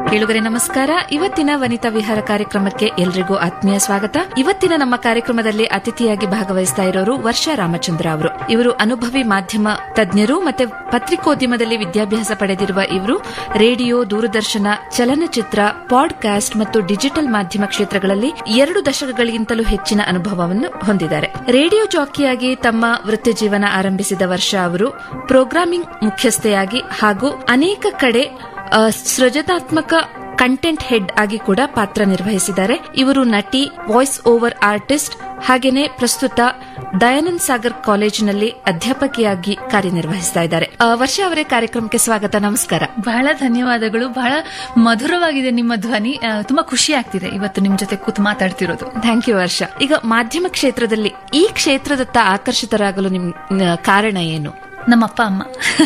ಕೇಳುಗರೆ ನಮಸ್ಕಾರ ಇವತ್ತಿನ ವನಿತಾ ವಿಹಾರ ಕಾರ್ಯಕ್ರಮಕ್ಕೆ ಎಲ್ರಿಗೂ ಆತ್ಮೀಯ ಸ್ವಾಗತ ಇವತ್ತಿನ ನಮ್ಮ ಕಾರ್ಯಕ್ರಮದಲ್ಲಿ ಅತಿಥಿಯಾಗಿ ಭಾಗವಹಿಸ್ತಾ ಇರೋರು ವರ್ಷಾ ರಾಮಚಂದ್ರ ಅವರು ಇವರು ಅನುಭವಿ ಮಾಧ್ಯಮ ತಜ್ಞರು ಮತ್ತೆ ಪತ್ರಿಕೋದ್ಯಮದಲ್ಲಿ ವಿದ್ಯಾಭ್ಯಾಸ ಪಡೆದಿರುವ ಇವರು ರೇಡಿಯೋ ದೂರದರ್ಶನ ಚಲನಚಿತ್ರ ಪಾಡ್ಕಾಸ್ಟ್ ಮತ್ತು ಡಿಜಿಟಲ್ ಮಾಧ್ಯಮ ಕ್ಷೇತ್ರಗಳಲ್ಲಿ ಎರಡು ದಶಕಗಳಿಗಿಂತಲೂ ಹೆಚ್ಚಿನ ಅನುಭವವನ್ನು ಹೊಂದಿದ್ದಾರೆ ರೇಡಿಯೋ ಜಾಕಿಯಾಗಿ ತಮ್ಮ ವೃತ್ತಿ ಜೀವನ ಆರಂಭಿಸಿದ ವರ್ಷ ಅವರು ಪ್ರೋಗ್ರಾಮಿಂಗ್ ಮುಖ್ಯಸ್ಥೆಯಾಗಿ ಹಾಗೂ ಅನೇಕ ಕಡೆ ಆ, ಸೃಜನಾತ್ಮಕ ಕಂಟೆಂಟ್ ಹೆಡ್ ಆಗಿ ಕೂಡ ಪಾತ್ರ ನಿರ್ವಹಿಸಿದ್ದಾರೆ ಇವರು ನಟಿ ವಾಯ್ಸ್ ಓವರ್ ಆರ್ಟಿಸ್ಟ್ ಹಾಗೇನೆ ಪ್ರಸ್ತುತ ದಯಾನಂದ್ ಸಾಗರ್ ಕಾಲೇಜಿನಲ್ಲಿ ಅಧ್ಯಾಪಕಿಯಾಗಿ ಕಾರ್ಯನಿರ್ವಹಿಸ್ತಾ ಇದ್ದಾರೆ ಆ, ವರ್ಷ ಅವರೇ ಕಾರ್ಯಕ್ರಮಕ್ಕೆ ಸ್ವಾಗತ ನಮಸ್ಕಾರ ಬಹಳ ಧನ್ಯವಾದಗಳು ಬಹಳ ಮಧುರವಾಗಿದೆ ನಿಮ್ಮ ಧ್ವನಿ ಆ, ತುಂಬಾ ಖುಷಿ ಆಗ್ತಿದೆ ಇವತ್ತು ನಿಮ್ ಜೊತೆ ಕೂತು ಮಾತಾಡ್ತಿರೋದು ಥ್ಯಾಂಕ್ ಯು ವರ್ಷ ಈಗ ಮಾಧ್ಯಮ ಕ್ಷೇತ್ರದಲ್ಲಿ ಈ ಕ್ಷೇತ್ರದತ್ತ ಆಕರ್ಷಿತರಾಗಲು ನಿಮ್ ನ- ಕಾರಣ ಏನು ನಮ್ಮಪ್ಪ ಅಮ್ಮ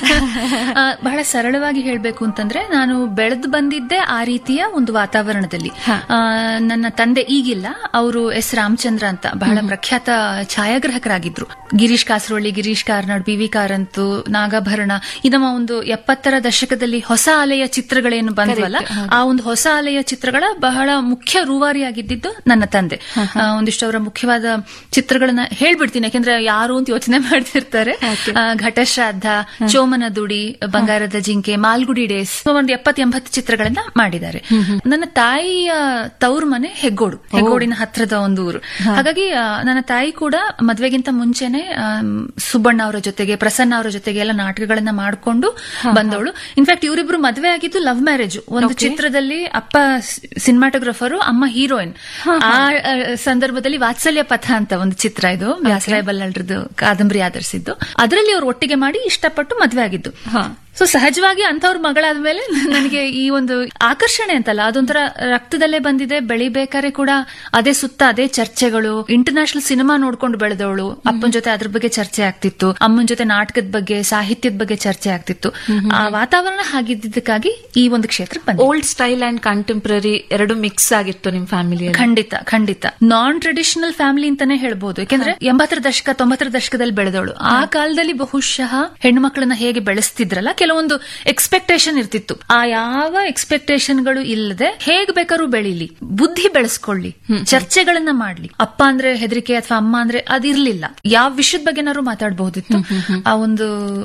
ಆ, ಬಹಳ ಸರಳವಾಗಿ ಹೇಳ್ಬೇಕು ಅಂತಂದ್ರೆ ನಾನು ಬೆಳೆದು ಬಂದಿದ್ದೆ ಆ ರೀತಿಯ ಒಂದು ವಾತಾವರಣದಲ್ಲಿ ಆ, ನನ್ನ ತಂದೆ ಈಗಿಲ್ಲ ಅವರು ಎಸ್ ರಾಮಚಂದ್ರ ಅಂತ ಬಹಳ ಪ್ರಖ್ಯಾತ ಛಾಯಾಗ್ರಾಹಕರಾಗಿದ್ರು ಗಿರೀಶ್ ಕಾಸರೊಳ್ಳಿ ಗಿರೀಶ್ ಕಾರ್ನಾಡ್ ಬಿ ವಿ ಕಾರಂತು ನಾಗಾಭರಣ ಈ ನಮ್ಮ ಒಂದು ಎಪ್ಪತ್ತರ ದಶಕದಲ್ಲಿ ಹೊಸ ಅಲೆಯ ಚಿತ್ರಗಳೇನು ಬಂದ್ವಲ್ಲ ಆ ಒಂದು ಹೊಸ ಅಲೆಯ ಚಿತ್ರಗಳ ಬಹಳ ಮುಖ್ಯ ರೂವಾರಿಯಾಗಿದ್ದು ನನ್ನ ತಂದೆ ಆ, ಒಂದಿಷ್ಟು ಅವರ ಮುಖ್ಯವಾದ ಚಿತ್ರಗಳನ್ನ ಹೇಳ್ಬಿಡ್ತೀನಿ ಯಾಕೆಂದ್ರೆ ಯಾರು ಅಂತ ಯೋಚನೆ ಮಾಡ್ತಿರ್ತಾರೆ ಆ, ಘಟಶ್ರಾದ್ದ ಚೋಮನ ದುಡಿ ಬಂಗಾರದ ಜಿಂಕೆ ಮಾಲ್ಗುಡಿ ಡೇಸ್ ಒಂದು ಎಪ್ಪತ್ ಎಂಬತ್ತು ಚಿತ್ರಗಳನ್ನ ಮಾಡಿದ್ದಾರೆ ನನ್ನ ತಾಯಿಯ ತವ್ರ ಮನೆ ಹೆಗ್ಗೋಡು ಹೆಗ್ಗೋಡಿನ ಹತ್ರದ ಒಂದು ಊರು ಹಾಗಾಗಿ ಆ, ನನ್ನ ತಾಯಿ ಕೂಡ ಮದ್ವೆಗಿಂತ ಮುಂಚೆನೆ ಆಮ್, ಸುಬ್ಬಣ್ಣ ಅವರ ಜೊತೆಗೆ ಪ್ರಸನ್ನ ಅವರ ಜೊತೆಗೆ ಎಲ್ಲ ನಾಟಕಗಳನ್ನ ಮಾಡ್ಕೊಂಡು ಬಂದವಳು ಇನ್ಫ್ಯಾಕ್ಟ್ ಇವರಿಬ್ರು ಮದ್ವೆ ಆಗಿದ್ದು ಲವ್ ಮ್ಯಾರೇಜ್ ಒಂದು ಚಿತ್ರದಲ್ಲಿ ಅಪ್ಪ ಸಿನಿಮಾಟೋಗ್ರಫರು ಅಮ್ಮ ಹೀರೋಯಿನ್ ಆ ಆ, ಸಂದರ್ಭದಲ್ಲಿ ವಾತ್ಸಲ್ಯ ಪಥ ಅಂತ ಒಂದು ಚಿತ್ರ ಇದು ವ್ಯಾಸರಾಯ ಬಲ್ಲಾಳ್ರದ್ದು ಕಾದಂಬರಿ ಆಧರಿಸಿದ್ದು ಅದರಲ್ಲಿ ಅವ್ರು ಒಟ್ಟಿಗೆ ಮಾಡಿ ಇಷ್ಟಪಟ್ಟು ಮದ್ವೆ ಆಗಿದ್ದು ಸೊ ಸಹಜವಾಗಿ ಅಂತವ್ರ ಮಗಳಾದ್ಮೇಲೆ ನನಗೆ ಈ ಒಂದು ಆಕರ್ಷಣೆ ಅಂತಲ್ಲ ಅದೊಂಥರ ರಕ್ತದಲ್ಲೇ ಬಂದಿದೆ ಬೆಳಿಬೇಕಾದ್ರೆ ಕೂಡ ಅದೇ ಸುತ್ತ ಅದೇ ಚರ್ಚೆಗಳು ಇಂಟರ್ನ್ಯಾಷನಲ್ ಸಿನಿಮಾ ನೋಡ್ಕೊಂಡು ಬೆಳೆದವಳು ಅಪ್ಪನ ಜೊತೆ ಅದ್ರ ಬಗ್ಗೆ ಚರ್ಚೆ ಆಗ್ತಿತ್ತು ಅಮ್ಮನ ಜೊತೆ ನಾಟಕದ ಬಗ್ಗೆ ಸಾಹಿತ್ಯದ ಬಗ್ಗೆ ಚರ್ಚೆ ಆಗ್ತಿತ್ತು ಆ ವಾತಾವರಣ ಹಾಗಿದ್ದಕ್ಕಾಗಿ ಈ ಒಂದು ಕ್ಷೇತ್ರಕ್ಕೆ ಬಂದೆ ಓಲ್ಡ್ ಸ್ಟೈಲ್ ಅಂಡ್ ಕಂಟೆಂಪ್ರರಿ ಎರಡು ಮಿಕ್ಸ್ ಆಗಿತ್ತು ನಿಮ್ ಫ್ಯಾಮಿಲಿಯಲ್ಲಿ ಖಂಡಿತ ಖಂಡಿತ ನಾನ್ ಟ್ರೆಡಿಷನಲ್ ಫ್ಯಾಮಿಲಿ ಅಂತಾನೆ ಹೇಳ್ಬೋದು ಯಾಕಂದ್ರೆ ಎಂಬತ್ತರ ದಶಕ ತೊಂಬತ್ತರ ದಶಕದಲ್ಲಿ ಬೆಳೆದವಳು ಆ ಕಾಲದಲ್ಲಿ ಬಹುಶಃ ಹೆಣ್ಣು ಮಕ್ಕಳನ್ನ ಹೇಗೆ ಬೆಳೆಸ್ತಿದ್ರಲ್ಲ ಕೆಲವೊಂದು ಎಕ್ಸ್ಪೆಕ್ಟೇಷನ್ ಇರ್ತಿತ್ತು ಆ ಯಾವ ಎಕ್ಸ್ಪೆಕ್ಟೇಷನ್ಗಳು ಇಲ್ಲದೆ ಹೇಗ್ ಬೇಕಾದ್ರೂ ಬೆಳೀಲಿ ಬುದ್ಧಿ ಬೆಳೆಸ್ಕೊಳ್ಳಿ ಚರ್ಚೆಗಳನ್ನ ಮಾಡ್ಲಿ ಅಪ್ಪ ಅಂದ್ರೆ ಹೆದರಿಕೆ ಅಥವಾ ಅಮ್ಮ ಅಂದ್ರೆ ಅದಿರ್ಲಿಲ್ಲ ಯಾವ ವಿಷಯದ ಬಗ್ಗೆನಾದ್ರು ಮಾತಾಡಬಹುದಿತ್ತು ಆ ಒಂದು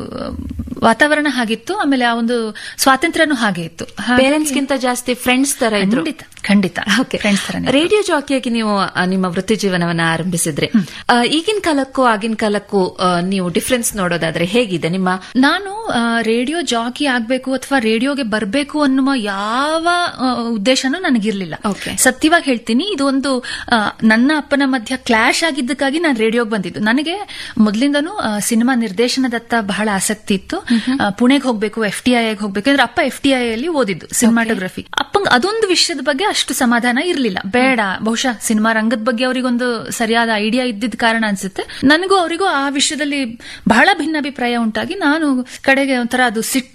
ವಾತಾವರಣ ಹಾಗಿತ್ತು ಆಮೇಲೆ ಆ ಒಂದು ಸ್ವಾತಂತ್ರ್ಯನೂ ಹಾಗೆ ಇತ್ತು ಹಾಗಾಗಿ- ಪೇರೆಂಟ್ಸ್ ಗಿಂತ ಜಾಸ್ತಿ ಫ್ರೆಂಡ್ಸ್ ತರ ಇದ್ರು ಖಂಡಿತ ಖಂಡಿತ Okay. ಫ್ರೆಂಡ್ಸ್ ತರನೇ ರೇಡಿಯೋ ಜಾಕಿಯಾಗಿ ನೀವು ಆ, ನಿಮ್ಮ ವೃತ್ತಿ ಜೀವನವನ್ನ ಆರಂಭಿಸಿದ್ರೆ ಆ, ಈಗಿನ ಕಾಲಕ್ಕೂ ಆಗಿನ ಕಾಲಕ್ಕೂ ಆ, ನೀವು ಡಿಫ್ರೆನ್ಸ್ ನೋಡೋದಾದ್ರೆ ಹೇಗಿದೆ ನಿಮ್ಮ ನಾನು ಆ, ರೇಡಿಯೋ ಜಾಕಿ ಆಗ್ಬೇಕು ಅಥವಾ ರೇಡಿಯೋಗೆ ಬರಬೇಕು ಅನ್ನುವ ಯಾವ ಆ, ಉದ್ದೇಶನೂ ನನಗಿರ್ಲಿಲ್ಲ Okay. ಸತ್ಯವಾಗಿ ಹೇಳ್ತೀನಿ ಇದು ಒಂದು ಆ, ನನ್ನ ಅಪ್ಪನ ಮಧ್ಯ ಕ್ಲಾಶ್ ಆಗಿದ್ದಕ್ಕಾಗಿ ನಾನು ರೇಡಿಯೋಗೆ ಬಂದಿದ್ದು ನನಗೆ ಮೊದಲಿಂದನೂ ಆ, ಸಿನಿಮಾ ನಿರ್ದೇಶನದತ್ತ ಬಹಳ ಆಸಕ್ತಿ ಇತ್ತು ಆ, ಪುಣೆಗೆ ಹೋಗ್ಬೇಕು ಎಫ್ ಟಿ ಐ ಹೋಗ್ಬೇಕು ಅಂದ್ರೆ ಅಪ್ಪ ಎಫ್ ಟಿ ಐ ಅಲ್ಲಿ ಓದಿದ್ದು ಸಿನಿಮಾಟೋಗ್ರಫಿ ಅಪ್ಪಂಗ್ ಅದೊಂದು ವಿಷಯದ ಬಗ್ಗೆ ಅಷ್ಟು ಸಮಾಧಾನ ಇರ್ಲಿಲ್ಲ ಬೇಡ ಬಹುಶಃ ಸಿನಿಮಾ ರಂಗದ ಬಗ್ಗೆ ಅವರಿಗೊಂದು ಸರಿಯಾದ ಐಡಿಯಾ ಇದ್ದಿದ್ದ ಕಾರಣ ಅನ್ಸುತ್ತೆ ನನಗೂ ಅವರಿಗೂ ಆ ವಿಷಯದಲ್ಲಿ ಬಹಳ ಭಿನ್ನಾಭಿಪ್ರಾಯ ಉಂಟಾಗಿ ನಾನು ಕಡೆಗೆ ಒಂಥರ ಅದು ಸಿಟ್ಟು